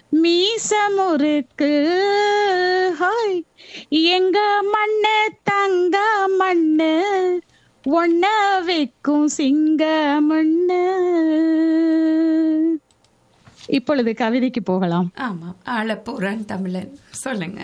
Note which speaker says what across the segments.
Speaker 1: மீச முறுக்கு ஹாய் எங்க மண்ணு தங்க மண்ணு ஒன்ன வைக்கும் சிங்க மண்ணு இப்பொழுது கவிதைக்கு போகலாம்
Speaker 2: ஆமாம் ஆளப்போறான் தமிழன் சொல்லுங்க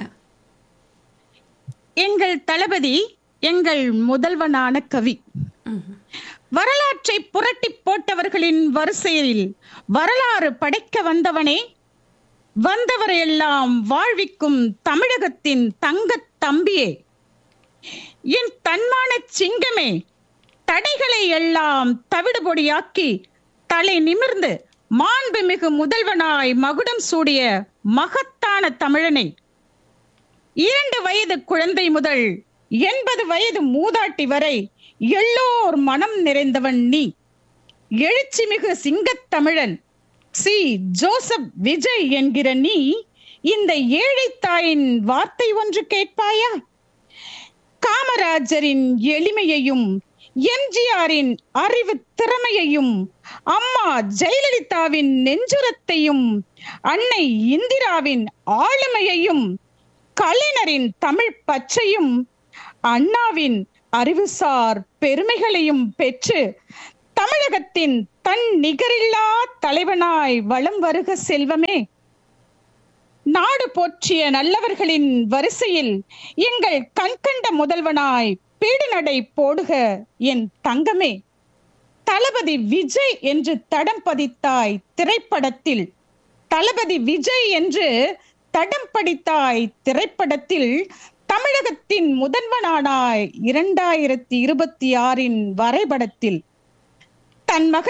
Speaker 1: எங்கள் தளபதி எங்கள் முதல்வனான கவி
Speaker 2: ம்ஹும்.
Speaker 1: வரலாற்றை புரட்டி போட்டவர்களின் வரிசையில் வரலாறு படைக்க வந்தவனே வந்தவரையெல்லாம் வாழ்விக்கும் தமிழகத்தின் தங்கத் தம்பியே என் தன்மான சிங்கமே தடைகளை எல்லாம் தவிடுபொடியாக்கி தலை நிமிர்ந்து மாண்புமிகு முதல்வனாய் மகுடம் சூடிய மகத்தான தமிழனை இரண்டு வயது குழந்தை முதல் எண்பது வயது மூதாட்டி வரை எல்லோர் மனம் நிறைந்தவன் நீ எழுச்சிமிகு சிங்கத் தமிழன் சி ஜோசப் விஜய் என்கிற நீ இந்த ஏழை தாயின் வார்த்தை ஒன்று கேட்பாயா காமராஜரின் எளிமையையும் எம்ஜிஆரின் அறிவு திறமையையும் அம்மா ஜெயலலிதாவின் நெஞ்சுரத்தையும் அன்னை இந்திராவின் ஆளுமையையும் கலைஞரின் தமிழ் பச்சையும் அண்ணாவின் அறிவுசார் பெருமைகளையும் பெற்று தமிழகத்தின் தன் நிகரில்லா தலைவனாய் வலம் வருக செல்வமே நாடு போற்றிய நல்லவர்களின் வரிசையில் எங்கள் கண்கண்ட முதல்வனாய் பீடுநடை போடுக என் தங்கமே தளபதி விஜய் என்று தடம் பதித்தாய் திரைப்படத்தில் தளபதி விஜய் என்று தடம் படித்தாய் திரைப்படத்தில் தமிழகத்தின் முதல்வனானாய் இரண்டாயிரத்தி இருபத்தி ஆறின் வரைபடத்தில் தன் மகன்